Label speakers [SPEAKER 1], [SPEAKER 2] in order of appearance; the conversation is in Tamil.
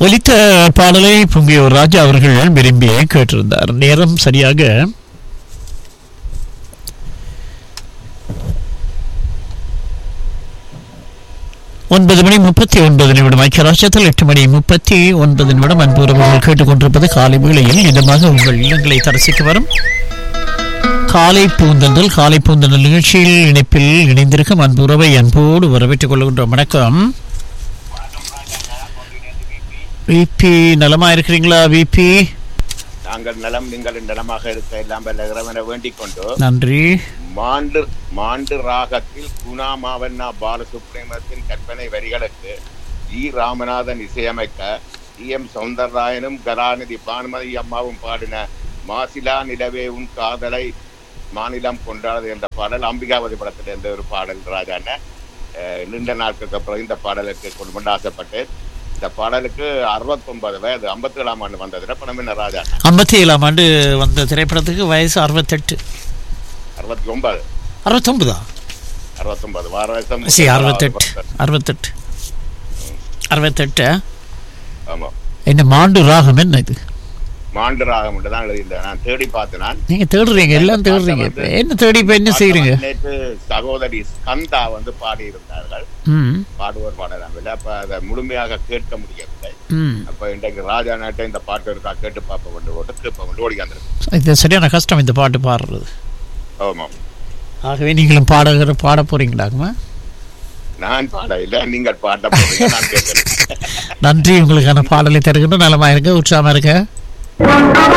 [SPEAKER 1] ஒலித்த பாடலை பொங்கியோர் ராஜா அவர்கள் விரும்பி கேட்டிருந்தார் நேரம் சரியாக ஒன்பது மணி முப்பத்தி ஒன்பது நிமிடம் ஐக்கியராட்சத்தில் எட்டு மணி முப்பத்தி ஒன்பது நிமிடம் அன்புறவர்கள் கேட்டுக்கொண்டிருப்பது காலை வேளையில் இதமாக உங்கள் இல்லங்களை தரிசிக்க வரும் காலை பூந்தந்தல் காலை பூந்தந்தல் நிகழ்ச்சியில் இணைப்பில் இணைந்திருக்கும் அன்புறவை அன்போடு வரவேற்றுக் கொள்கின்றோம் வணக்கம் விபி நலமா இருக்கிறீங்களா விபி
[SPEAKER 2] நாங்கள் நலம் நீங்கள் நலமாக இருக்க எல்லாம் வல்ல இறைவனை வேண்டிக் கொண்டு
[SPEAKER 1] நன்றி
[SPEAKER 2] மாண்டு மாண்டு ராகத்தில் குணா மாவண்ணா பாலசுப்ரமணியத்தின் கற்பனை வரிகளுக்கு இ ராமநாதன் இசையமைக்க டி எம் சௌந்தரராயனும் கலாநிதி பானுமதி அம்மாவும் பாடின மாசிலா நிலவே உன் காதலை மாநிலம் கொண்டாடுது என்ற பாடல் அம்பிகாவதி படத்தில் இருந்த ஒரு பாடல் ராஜான அஹ், நீண்ட நாட்களுக்கு அப்புறம் இந்த பாடலுக்கு கொண்டு ஆசைப்பட்டு இந்த பாடலுக்கு அறுபத்தொன்பது வயது ஐம்பத்தி ஏழாம் ஆண்டு வந்ததுல பணம் என்ன ராஜா
[SPEAKER 1] ஐம்பத்தி ஏழாம் ஆண்டு வந்த திரைப்படத்துக்கு வயசு அறுபத்தெட்டு
[SPEAKER 2] அறுபத்தி ஒன்பது
[SPEAKER 1] அறுபத்தொன்பதா
[SPEAKER 2] அறுபத்தொன்பது வார வருஷம்
[SPEAKER 1] சரி அறுபத்தெட்டு அறுபத்தெட்டு அறுபத்தெட்டு
[SPEAKER 2] ஆமா
[SPEAKER 1] என்ன மாண்டு ராகம் என்ன இது
[SPEAKER 2] மாண்டு ராகம் தான் எழுதியிருந்தேன் நான் தேடி பார்த்தேன் நான்
[SPEAKER 1] நீங்க தேடுறீங்க எல்லாம் தேடுறீங்க இப்ப என்ன தேடி இப்ப என்ன செய்யறீங்க
[SPEAKER 2] நேற்று சகோதரி ஸ்கந்தா வந்து பாடி இருந்தார்கள்
[SPEAKER 1] ம்
[SPEAKER 2] பாடுவோர் பாடலாம் அப்ப அதை முழுமையாக கேட்க முடியவில்லை
[SPEAKER 1] ம்
[SPEAKER 2] அப்ப இன்றைக்கு ராஜா நாட்டை இந்த பாட்டு இருக்கா கேட்டு பார்ப்ப கொண்டு போட்டு கேட்ப கொண்டு ஓடி வந்திருக்கு
[SPEAKER 1] இது சரியான கஷ்டம் இந்த பாட்டு பாடுறது
[SPEAKER 2] ஆமாம்
[SPEAKER 1] ஆகவே நீங்களும் பாடகர் பாட போறீங்களாக்குமா
[SPEAKER 2] நான் பாட இல்லை நீங்கள் பாட்ட போறீங்க நான் கேட்கல
[SPEAKER 1] நன்றி உங்களுக்கான பாடலை தருகின்ற நலமா இருங்க உற்சாகமா இருக்க